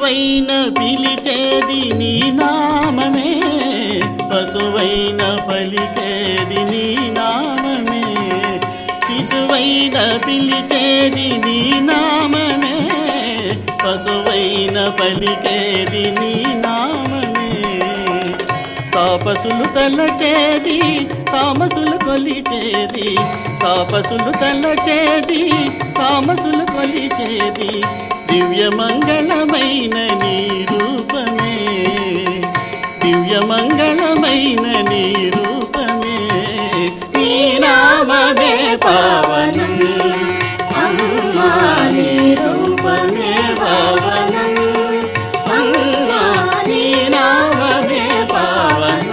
శిశువైన పిలిచేది నీ నామమే పశువైన పలికేది నీ నామమే శిశువైన పిలిచేది నీ నామమే పశువైన పలికేది నీ నామమే తాపసులు తలచేది తామసులు కొలిచేది తాపసులు తలచేది తామసులు కొలిచేది దివ్య మంగళమైన నీ రూపమే దివ్య మంగళమైన నీ రూపమే నీ నామమే పావనం అమ్మా నీ రూపమే పావనం అమ్మా నీ నామమే పావనం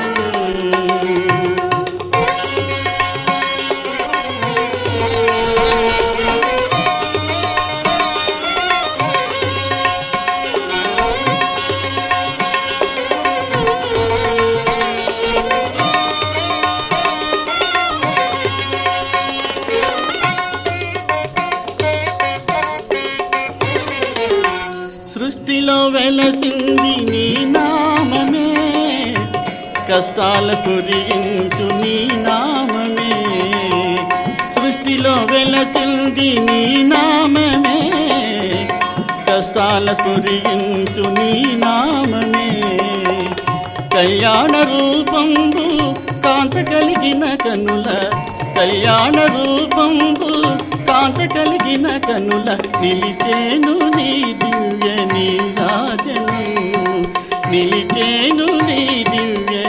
సృష్టిలో వెలసింది నీ నామమే కష్టాల స్ఫురించు నీ నామమే సృష్టిలో వెలసింది నీ నామమే కష్టాల స్ఫురించు నీ నామమే కళ్యాణ రూపంబు కాంచ కలిగిన కనుల కళ్యాణ రూపంబు కాంచ కలిగిన కనుల నిలిచేను నీ దివ్య నీరాజను నిలిచేను నీ దివ్య